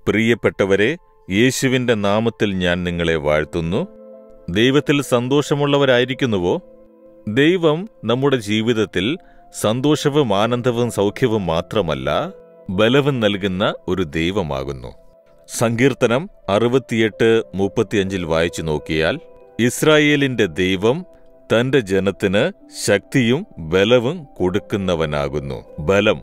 പ്രിയപ്പെട്ടവരെ യേശുവിന്റെ നാമത്തിൽ ഞാൻ നിങ്ങളെ വാഴ്ത്തുന്നു ദൈവത്തിൽ സന്തോഷമുള്ളവരായിരിക്കുന്നുവോ ദൈവം നമ്മുടെ ജീവിതത്തിൽ സന്തോഷവും ആനന്ദവും സൗഖ്യവും മാത്രമല്ല ബലവും നൽകുന്ന ഒരു ദൈവമാകുന്നു സങ്കീർത്തനം അറുപത്തിയെട്ട് മുപ്പത്തിയഞ്ചിൽ വായിച്ചു നോക്കിയാൽ ഇസ്രായേലിന്റെ ദൈവം തന്റെ ജനത്തിന് ശക്തിയും ബലവും കൊടുക്കുന്നവനാകുന്നു ബലം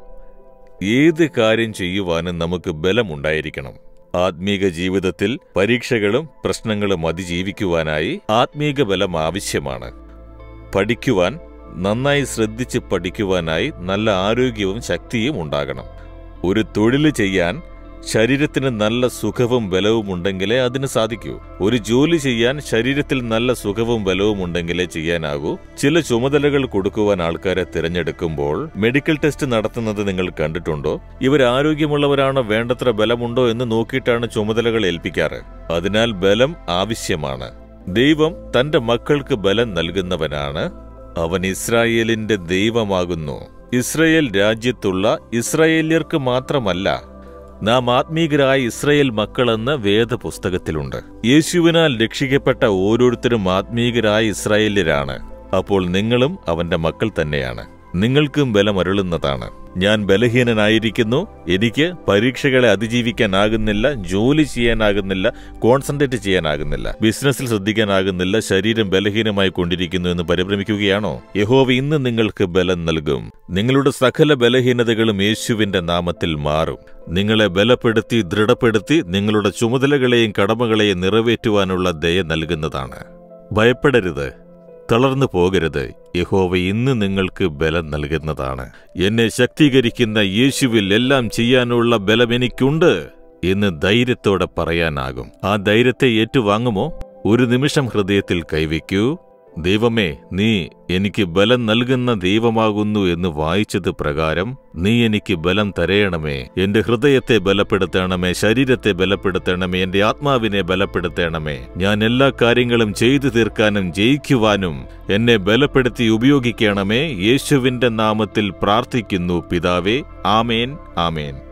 ഏത് കാര്യം ചെയ്യുവാനും നമുക്ക് ബലമുണ്ടായിരിക്കണം ആത്മീക ജീവിതത്തിൽ പരീക്ഷകളും പ്രശ്നങ്ങളും അതിജീവിക്കുവാനായി ആത്മീക ബലം ആവശ്യമാണ് പഠിക്കുവാൻ നന്നായി ശ്രദ്ധിച്ച് പഠിക്കുവാനായി നല്ല ആരോഗ്യവും ശക്തിയും ഉണ്ടാകണം ഒരു തൊഴിൽ ചെയ്യാൻ ശരീരത്തിന് നല്ല സുഖവും ബലവും ഉണ്ടെങ്കിലേ അതിന് സാധിക്കൂ ഒരു ജോലി ചെയ്യാൻ ശരീരത്തിൽ നല്ല സുഖവും ബലവും ഉണ്ടെങ്കിലേ ചെയ്യാനാകൂ ചില ചുമതലകൾ കൊടുക്കുവാൻ ആൾക്കാരെ തിരഞ്ഞെടുക്കുമ്പോൾ മെഡിക്കൽ ടെസ്റ്റ് നടത്തുന്നത് നിങ്ങൾ കണ്ടിട്ടുണ്ടോ ഇവർ ആരോഗ്യമുള്ളവരാണോ വേണ്ടത്ര ബലമുണ്ടോ എന്ന് നോക്കിയിട്ടാണ് ചുമതലകൾ ഏൽപ്പിക്കാറ് അതിനാൽ ബലം ആവശ്യമാണ് ദൈവം തന്റെ മക്കൾക്ക് ബലം നൽകുന്നവനാണ് അവൻ ഇസ്രായേലിന്റെ ദൈവമാകുന്നു ഇസ്രയേൽ രാജ്യത്തുള്ള ഇസ്രായേല്യർക്ക് മാത്രമല്ല നാം ആത്മീകരായ ഇസ്രയേൽ മക്കളെന്ന് വേദപുസ്തകത്തിലുണ്ട് യേശുവിനാൽ രക്ഷിക്കപ്പെട്ട ഓരോരുത്തരും ആത്മീകരായ ഇസ്രായേല്യരാണ് അപ്പോൾ നിങ്ങളും അവന്റെ മക്കൾ തന്നെയാണ് നിങ്ങൾക്കും ബലമരുളുന്നതാണ് ഞാൻ ബലഹീനനായിരിക്കുന്നു എനിക്ക് പരീക്ഷകളെ അതിജീവിക്കാനാകുന്നില്ല ജോലി ചെയ്യാനാകുന്നില്ല കോൺസെൻട്രേറ്റ് ചെയ്യാനാകുന്നില്ല ബിസിനസ്സിൽ ശ്രദ്ധിക്കാനാകുന്നില്ല ശരീരം ബലഹീനമായി കൊണ്ടിരിക്കുന്നു എന്ന് പരിഭ്രമിക്കുകയാണോ യഹോവ ഇന്ന് നിങ്ങൾക്ക് ബലം നൽകും നിങ്ങളുടെ സകല ബലഹീനതകളും യേശുവിന്റെ നാമത്തിൽ മാറും നിങ്ങളെ ബലപ്പെടുത്തി ദൃഢപ്പെടുത്തി നിങ്ങളുടെ ചുമതലകളെയും കടമകളെയും നിറവേറ്റുവാനുള്ള ദയ നൽകുന്നതാണ് ഭയപ്പെടരുത് തളർന്നു പോകരുത് യഹോവ ഇന്ന് നിങ്ങൾക്ക് ബലം നൽകുന്നതാണ് എന്നെ ശക്തീകരിക്കുന്ന യേശുവിൽ എല്ലാം ചെയ്യാനുള്ള ബലം എനിക്കുണ്ട് എന്ന് ധൈര്യത്തോടെ പറയാനാകും ആ ധൈര്യത്തെ ഏറ്റുവാങ്ങുമോ ഒരു നിമിഷം ഹൃദയത്തിൽ കൈവയ്ക്കൂ ദൈവമേ നീ എനിക്ക് ബലം നൽകുന്ന ദൈവമാകുന്നു എന്ന് വായിച്ചത് പ്രകാരം നീ എനിക്ക് ബലം തരയണമേ എന്റെ ഹൃദയത്തെ ബലപ്പെടുത്തണമേ ശരീരത്തെ ബലപ്പെടുത്തണമേ എന്റെ ആത്മാവിനെ ബലപ്പെടുത്തണമേ ഞാൻ എല്ലാ കാര്യങ്ങളും ചെയ്തു തീർക്കാനും ജയിക്കുവാനും എന്നെ ബലപ്പെടുത്തി ഉപയോഗിക്കണമേ യേശുവിന്റെ നാമത്തിൽ പ്രാർത്ഥിക്കുന്നു പിതാവേ ആമേൻ ആമേൻ